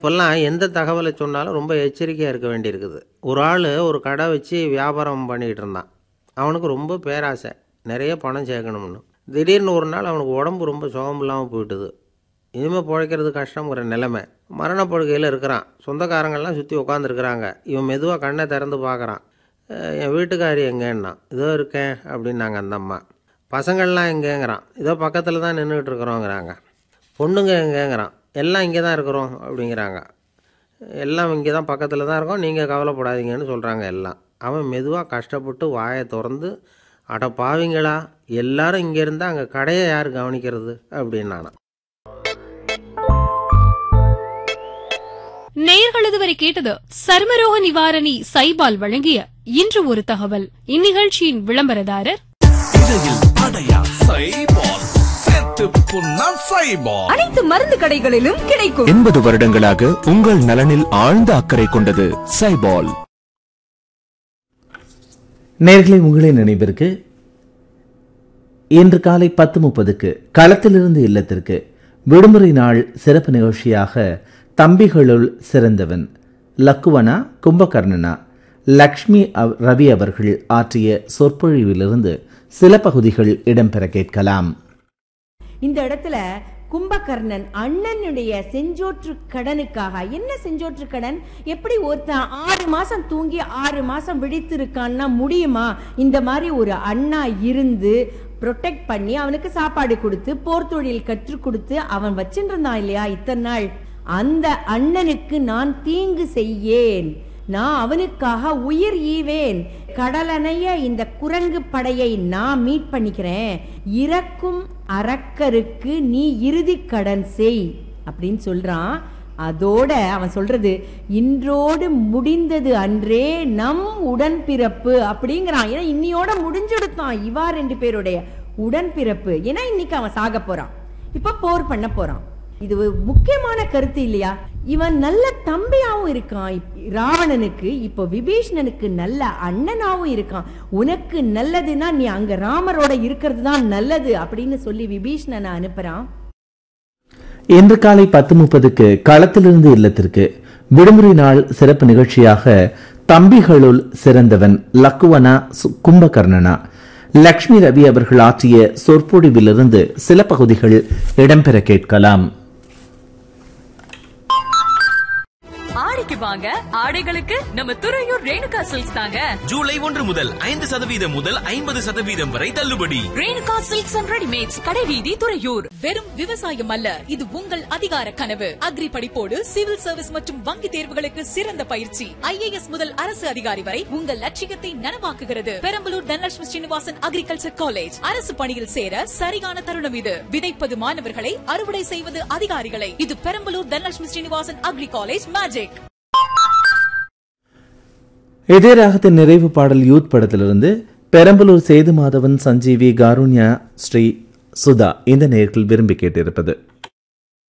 இப்போல்லாம் எந்த தகவலை சொன்னாலும் ரொம்ப எச்சரிக்கையாக இருக்க வேண்டியிருக்குது ஒரு ஆள் ஒரு கடை வச்சு வியாபாரம் பண்ணிகிட்டு இருந்தான் அவனுக்கு ரொம்ப பேராசை நிறைய பணம் சேர்க்கணும்னு திடீர்னு ஒரு நாள் அவனுக்கு உடம்பு ரொம்ப சுகம் இல்லாமல் போயிட்டுது இனிமேல் பிழைக்கிறது கஷ்டங்கிற நிலைமை மரணப்படுக்கையில் இருக்கிறான் சொந்தக்காரங்கள்லாம் சுற்றி உட்காந்துருக்குறாங்க இவன் மெதுவாக கண்ணை திறந்து பார்க்குறான் அஹ் என் வீட்டுக்காரி எங்கேன்னா இதோ இருக்கேன் அப்படின்னாங்க அந்த அம்மா பசங்கள்லாம் எங்கேங்கிறான் இதோ பக்கத்தில் தான் நின்றுக்கிட்டு இருக்கிறோங்கிறாங்க பொண்ணுங்க எங்கேங்கிறான் எல்லாம் இங்கே தான் இருக்கிறோம் அப்படிங்கிறாங்க எல்லாம் இங்கே தான் பக்கத்தில் தான் இருக்கோம் நீங்கள் கவலைப்படாதீங்கன்னு சொல்கிறாங்க எல்லாம் அவன் மெதுவாக கஷ்டப்பட்டு வாயை திறந்து அட பாவிங்களா எல்லாரும் இங்கே இருந்தால் அங்கே கடையை யார் கவனிக்கிறது அப்படின்னானா நேயர்கள் இதுவரை கேட்டது சர்மரோக நிவாரணி சைபால் வழங்கிய இன்று ஒரு தகவல் இந்நிகழ்ச்சியின் விளம்பரதாரர் இடையில் அடையா சைபால் சேர்த்து புண்ணா சைபால் அனைத்து மருந்து கடைகளிலும் கிடைக்கும் எண்பது வருடங்களாக உங்கள் நலனில் ஆழ்ந்த அக்கறை கொண்டது சைபால் நேர்களை உங்களின் நினைவிற்கு இன்று காலை பத்து முப்பதுக்கு களத்திலிருந்து இல்லத்திற்கு விடுமுறை நாள் சிறப்பு நிகழ்ச்சியாக தம்பிகளுள் சிறந்தவன் லக்குவனா கும்பகர்ணனா லக்ஷ்மி அவ- ரவி அவர்கள் ஆற்றிய சொற்பொழிவிலிருந்து சில பகுதிகள் இடம்பெற கேட்கலாம் இந்த இடத்துல கும்பகர்ணன் அண்ணனுடைய செஞ்சோற்று கடனுக்காக என்ன செஞ்சோற்று கடன் எப்படி ஒருத்தன் ஆறு மாசம் தூங்கி ஆறு மாசம் விழித்திருக்கான்னா முடியுமா இந்த மாதிரி ஒரு அண்ணா இருந்து ப்ரொடெக்ட் பண்ணி அவனுக்கு சாப்பாடு கொடுத்து போர் தொழில் கற்றுக் கொடுத்து அவன் வச்சுட்டு இருந்தான் இல்லையா இத்தனை நாள் அந்த அண்ணனுக்கு நான் தீங்கு செய்யேன் நான் அவனுக்காக உயிர் ஈவேன் கடலணைய இந்த குரங்கு படையை நான் மீட் பண்ணிக்கிறேன் இறக்கும் அரக்கருக்கு நீ இறுதி கடன் செய் அப்படின்னு சொல்றான் அதோட அவன் சொல்றது இன்றோடு முடிந்தது அன்றே நம் உடன்பிறப்பு அப்படிங்கிறான் ஏன்னா இன்னியோட முடிஞ்செடுத்தான் இவா ரெண்டு பேருடைய உடன்பிறப்பு ஏன்னா இன்னைக்கு அவன் சாக போறான் இப்ப போர் பண்ண போறான் இது ஒரு முக்கியமான கருத்து இல்லையா இவன் நல்ல தம்பியாவும் இருக்கான் இப்- ராவணனுக்கு இப்போ விபீஷணனுக்கு நல்ல அண்ணனாவும் இருக்கான் உனக்கு நல்லதுன்னா நீ அங்க ராமரோட இருக்கிறது தான் நல்லது அப்படின்னு சொல்லி விபீஷணனை அனுப்புறான் இன்று காலை பத்து முப்பதுக்கு களத்திலிருந்து இல்லத்திற்கு விடுமுறை நாள் சிறப்பு நிகழ்ச்சியாக தம்பிகளுள் சிறந்தவன் லக்குவனா சு- கும்பகர்ணனா லக்ஷ்மி ரவி அவர்கள் ஆற்றிய சொற்பொழிவிலிருந்து சில பகுதிகள் இடம்பெற கேட்கலாம் ஆடிக்கு வாங்க ஆடைகளுக்கு நம்ம துறையூர் ரேணுகா சில்க்ஸ் தாங்க ஜூலை ஒன்று முதல் ஐந்து சதவீதம் முதல் ஐம்பது சதவீதம் வரை தள்ளுபடி ரேணுகா சில்க்ஸ் அண்ட் ரெடிமேட்ஸ் கடைவீதி துறையூர் வெறும் விவசாயம் அல்ல இது உங்கள் அதிகார கனவு அக்ரி படிப்போடு சிவில் சர்வீஸ் மற்றும் வங்கி தேர்வுகளுக்கு சிறந்த பயிற்சி ஐஏஎஸ் முதல் அரசு அதிகாரி வரை உங்கள் லட்சியத்தை நனவாக்குகிறது பெரம்பலூர் தனலட்சுமி ஸ்ரீனிவாசன் அக்ரிகல்ச்சர் காலேஜ் அரசு பணியில் சேர சரியான தருணம் இது விதைப்பது மாணவர்களை அறுவடை செய்வது அதிகாரிகளை இது Perambalur Dhanalakshmi Srinivasan agri college magic இதே ராகத்தின் நிறைவு பாடல் யூத் படத்திலிருந்து பெரம்பலூர் சேது மாதவன் சஞ்சீவி காருண்யா ஸ்ரீ சுதா இந்த நேர்கள் விரும்பி கேட்டிருப்பது